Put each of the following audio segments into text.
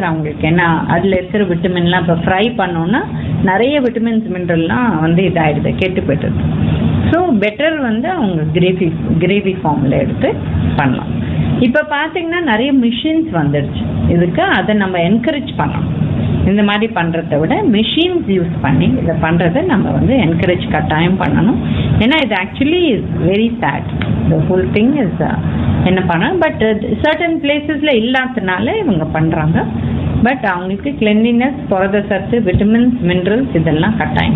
better அவங்களுக்கு ஏன்னா அதில் இருக்கிற விட்டமின்லாம் இப்போ ஃப்ரை பண்ணோன்னா நிறைய விட்டமின்ஸ் மினரல்லாம் வந்து இதாயிடுது கெட்டு போயிடுது ஸோ பெட்டர் வந்து அவங்க கிரேவி கிரேவி ஃபார்மில் எடுத்து பண்ணலாம் இப்போ பார்த்தீங்கன்னா நிறைய மிஷின்ஸ் வந்துடுச்சு இதுக்கு அதை நம்ம என்கரேஜ் பண்ணலாம் இந்த மாதிரி பண்ணுறத விட மிஷின்ஸ் யூஸ் பண்ணி இதை பண்ணுறதை நம்ம வந்து என்கரேஜ் கட்டாயம் பண்ணணும் ஏன்னா இது actually is very sad the full thing is என்ன பண்ண பட் சர்டன் பிளேசஸில் இல்லாததுனால இவங்க பண்ணுறாங்க பட் அவங்களுக்கு கிளென்லினஸ் புரத சத்து விட்டமின்ஸ் மினரல்ஸ் இதெல்லாம் கட்டாயம்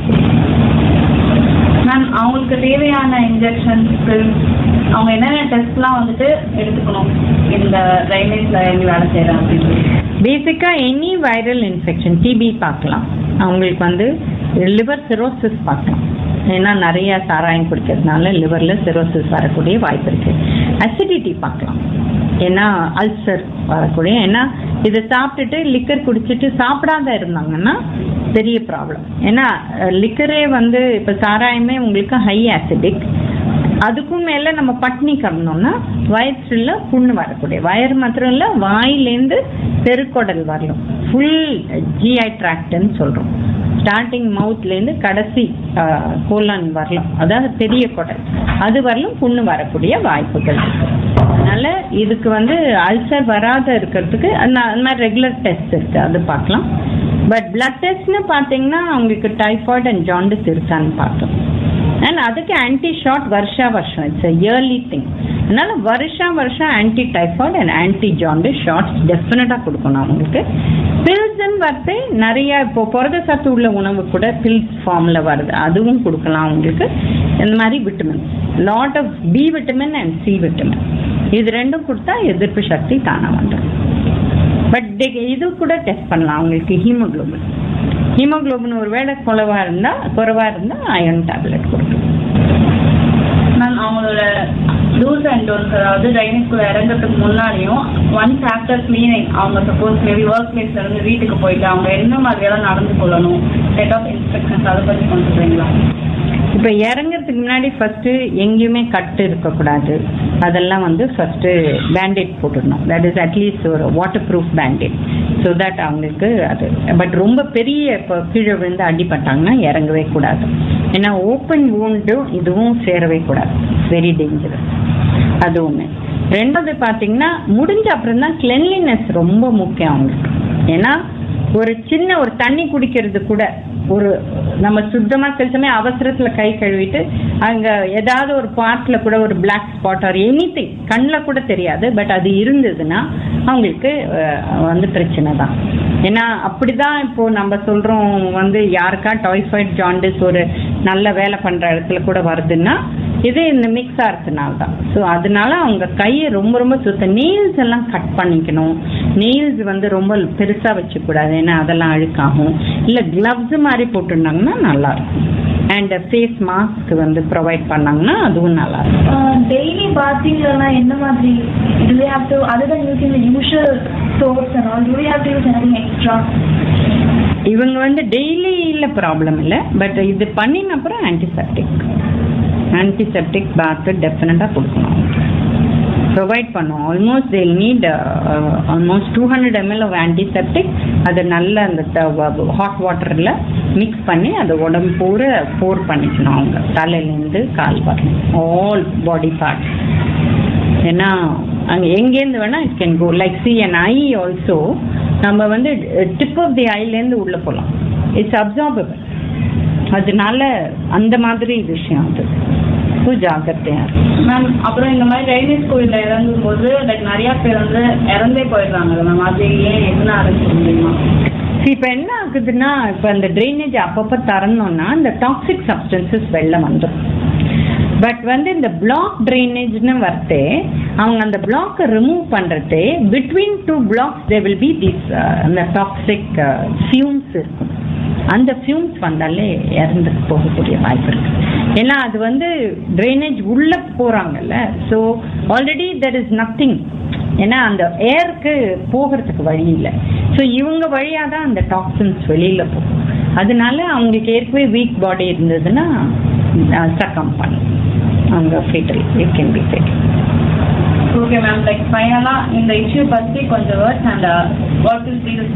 மேம் அவங்களுக்கு தேவையான இன்ஜெக்ஷன்ஸ் அவங்க என்னென்ன டெஸ்ட்லாம் வந்துட்டு எடுத்துக்கணும் இந்த ட்ரைனேஜ்ல எப்படி வேலை செய்யறாங்க அப்படின்னு சொல்லி பேசிக்காக எனி வைரல் இன்ஃபெக்ஷன் டிபி பார்க்கலாம் அவங்களுக்கு வந்து லிவர் சிரோசிஸ் பார்க்கலாம் ஏன்னா நிறைய சாராயம் குடிக்கிறதுனால லிவரில் சிரோசிஸ் வரக்கூடிய வாய்ப்பு இருக்கு அசிடிட்டி பார்க்கலாம் ஏன்னா அல்சர் வரக்கூடிய ஏன்னா இதை சாப்பிட்டுட்டு லிக்கர் குடிச்சிட்டு சாப்பிடாத இருந்தாங்கன்னா பெரிய ப்ராப்ளம் ஏன்னா லிக்கரே வந்து இப்போ சாராயமே உங்களுக்கு ஹை ஆசிடிக் அதுக்கும் மேல நம்ம பட்னி கறந்தோம்னா வயிற்றுல புண்ணு வரக்கூடிய வயிறு மாத்திரம் இல்ல வாயிலேருந்து பெருக்குடல் வரலும் ஃபுல் ஜிஐ ட்ராக்ட்னு சொல்றோம் ஸ்டார்டிங் மவுத்லேருந்து கடைசி கோலான் வரலாம் அதாவது பெரிய குடல் அது வரலும் புண்ணு வரக்கூடிய வாய்ப்புகள் இருக்கு அதனால இதுக்கு வந்து அல்சர் வராத இருக்கிறதுக்கு அந்த அந்த மாதிரி ரெகுலர் டெஸ்ட் இருக்கு அது பார்க்கலாம் பட் பிளட் டெஸ்ட்னு பார்த்தீங்கன்னா அவங்களுக்கு டைஃபாய்டு அண்ட் ஜாண்டிஸ் இருக்கான்னு பார்த்தோம் அண்ட் அதுக்கு ஆன்டி ஷாட் வருஷா வருஷம் இட்ஸ் இயர்லி திங் அதனால வருஷா வருஷம் anti typhoid and anti jaundice shots டெஃபினட்டாக கொடுக்கணும் அவங்களுக்கு பில்ஸ்ன்னு வரது நிறைய இப்போ புரத சத்து உள்ள உணவு கூட பில்ஸ் ஃபார்மில் வருது அதுவும் கொடுக்கலாம் அவங்களுக்கு இந்த மாதிரி vitamins lot of B vitamin and C vitamin இது ரெண்டும் கொடுத்தா எதிர்ப்பு சக்தி தானே வந்துடும் பட் இது கூட டெஸ்ட் பண்ணலாம் அவங்களுக்கு ஹீமோக்ளோபின் ஹீமோக்ளோபின் ஒரு வேளை குறைவா இருந்தா குறைவா இருந்தா அயன் டேப்லெட் கொடுக்கணும் மேம் அவங்களோட டூஸ் அண்ட் டோன்ஸ் அதாவது ட்ரைனேஜ்குள்ள இறங்குறதுக்கு முன்னாடியும் ஒன்ஸ் ஆஃப்டர் கிளீனிங் அவங்க சப்போஸ் மேபி ஒர்க் பிளேஸ்ல இருந்து வீட்டுக்கு போயிட்டு அவங்க என்ன மாதிரியெல்லாம் நடந்து கொள்ளணும் செட் ஆஃப் இன்ஸ்ட்ரக்ஷன்ஸ் அதை பத்தி கொண்டு சொல்றீங்களா இப்போ இறங்குறதுக்கு முன்னாடி ஃபர்ஸ்ட் எங்கேயுமே கட்டு இருக்கக்கூடாது அதெல்லாம் வந்து ஃபர்ஸ்ட் பேண்டேட் போட்டுடணும் தட் இஸ் அட்லீஸ்ட் ஒரு waterproof bandaid so that அவங்களுக்கு அது பட் ரொம்ப பெரிய இப்போ கீழே விழுந்து அடிபட்டாங்கன்னா இறங்கவே கூடாது ஏன்னா ஓப்பன் wound-ம் இதுவும் சேரவே கூடாது வெரி டேஞ்சரஸ் அது ஒன்று ரெண்டாவது பார்த்தீங்கன்னா முடிஞ்ச அப்புறம் தான் கிளென்லினஸ் ரொம்ப முக்கியம் அவங்களுக்கு ஏன்னா ஒரு சின்ன ஒரு தண்ணி குடிக்கிறது கூட ஒரு நம்ம சுத்தமா சில சமயம் அவசரத்துல கை கழுவிட்டு அங்க ஏதாவது ஒரு பார்ட்ல கூட ஒரு black spot or any thing கண்ணில் கூட தெரியாது பட் அது இருந்ததுன்னா அவங்களுக்கு அஹ், வந்து பிரச்சனை தான் ஏன்னா அப்படிதான் இப்போ நம்ம சொல்றோம் வந்து யாருக்கா டைஃபாய்டு ஜாண்டிஸ் ஒரு நல்ல வேலை பண்ற இடத்துல கூட வருதுன்னா இது இந்த மிக்ஸ் ஆகிறதுனால தான் ஸோ அதனால அவங்க கையை ரொம்ப ரொம்ப சுத்த நெயில்ஸ் எல்லாம் கட் பண்ணிக்கணும் நெயில்ஸ் வந்து ரொம்ப பெருசா வச்சுக்கூடாது ஏன்னா அதெல்லாம் அழுக்காகும் இல்லை கிளவ்ஸ் மாதிரி போட்டிருந்தாங்கன்னா நல்லா இருக்கும் அண்ட் ஃபேஸ் மாஸ்க் வந்து ப்ரொவைட் பண்ணாங்கன்னா அதுவும் நல்லா இருக்கும் டெய்லி பாத்தீங்கன்னா என்ன மாதிரி do we have to other than using the usual soaps and all do we have to use anything extra இவங்க வந்து டெய்லியில் ப்ராப்ளம் இல்லை பட் இது பண்ணின அப்புறம் ஆன்டிசெப்டிக் ஆன்டிசெப்டிக் பாத் டெஃபினட்டாக கொடுக்கணும் ப்ரொவைட் பண்ணும் almost they need almost two hundred ML of antiseptic அதை நல்ல அந்த ஹாட் வாட்டரில் மிக்ஸ் பண்ணி அதை உடம்பு பூரா போர் பண்ணிக்கணும் அவங்க தலையிலேருந்து கால் வரணும் ஆல் பாடி பார்ட்ஸ் ஏன்னா அங்கே எங்கேருந்து வேணால் it can go like C and I also நம்ம வந்து டிப் ஆஃப் தி ஐலேருந்து உள்ளே போகலாம் இட்ஸ் அப்சார்பபிள் அதனால அந்த மாதிரி விஷயம் அது ஸோ ஜாக்கிரதையாக இருக்கும் மேம் அப்புறம் இந்த மாதிரி ட்ரைனேஜ் கோயிலில் இறங்கும் போது லைக் நிறைய பேர் வந்து இறந்தே போயிடுறாங்க மேம் அது ஏன் எதனால முடியுமா இப்போ என்ன ஆகுதுன்னா இப்போ அந்த ட்ரைனேஜ் அப்பப்போ திறந்தோம்னா இந்த டாக்ஸிக் சப்ஸ்டன்சஸ் வெளில வந்துடும் பட் வந்து இந்த பிளாக் ட்ரைனேஜ்னு வரத்தே அவங்க அந்த பிளாக்கை ரிமூவ் பண்ணுறது between two blocks they will be this அந்த டாக்ஸிக் ஃபியூம்ஸ் இருக்கும் அந்த ஃபியூம்ஸ் வந்தாலே இறந்து போகக்கூடிய வாய்ப்பு இருக்கு ஏன்னா அது வந்து ட்ரைனேஜ் உள்ள போறாங்கல்ல so already there is nothing ஏன்னா அந்த ஏருக்கு போகிறதுக்கு வழி இல்லை ஸோ இவங்க வழியாக தான் அந்த டாக்ஸின்ஸ் வெளியில போகும் அதனால அவங்களுக்கு ஏற்கனவே வீக் பாடி இருந்ததுன்னா சக்கம் பண்ணும் அவங்க fatal it can be fatal okay ma'am like ஃபைனலாக இந்த இஷ்யூ பற்றி கொஞ்சம் words and what is the